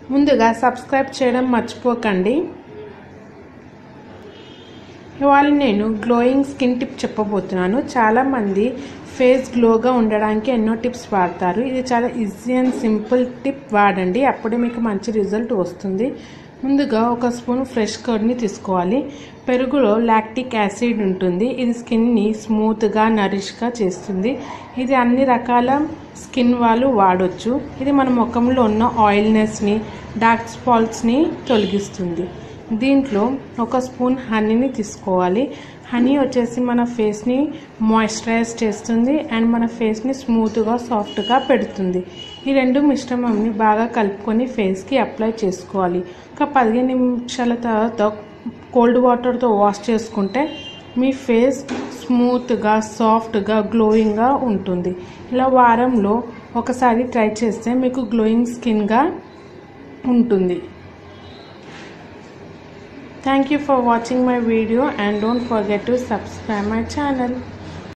ముందుగా సబ్స్క్రైబ్ చేయడం మర్చిపోకండి ఇవాళ నేను గ్లోయింగ్ స్కిన్ టిప్ చెప్పబోతున్నాను చాలామంది ఫేస్ గ్లోగా ఉండడానికి ఎన్నో టిప్స్ వాడతారు ఇది చాలా ఈజీ అండ్ సింపుల్ టిప్ వాడండి అప్పుడే మీకు మంచి రిజల్ట్ వస్తుంది ముందుగా ఒక స్పూన్ ఫ్రెష్ కర్డ్ని తీసుకోవాలి పెరుగులో లాక్టిక్ యాసిడ్ ఉంటుంది ఇది స్కిన్ని స్మూత్గా నరిష్గా చేస్తుంది ఇది అన్ని రకాల స్కిన్ వాళ్ళు వాడొచ్చు ఇది మన ముఖంలో ఉన్న ఆయిల్నెస్ని డార్క్ స్పాట్స్ని తొలగిస్తుంది దీంట్లో ఒక స్పూన్ హనీని తీసుకోవాలి హనీ వచ్చేసి మన ఫేస్ని మాయిశ్చరైజ్ చేస్తుంది అండ్ మన ఫేస్ని స్మూత్గా సాఫ్ట్గా పెడుతుంది ఈ రెండు మిశ్రమంని బాగా కలుపుకొని ఫేస్కి అప్లై చేసుకోవాలి ఒక పదిహేను నిమిషాల తర్వాత కోల్డ్ వాటర్తో వాష్ చేసుకుంటే మీ ఫేస్ స్మూత్గా సాఫ్ట్గా గ్లోయింగ్గా ఉంటుంది ఇలా వారంలో ఒకసారి ట్రై చేస్తే మీకు గ్లోయింగ్ స్కిన్గా ఉంటుంది Thank you for watching my video and don't forget to subscribe my channel.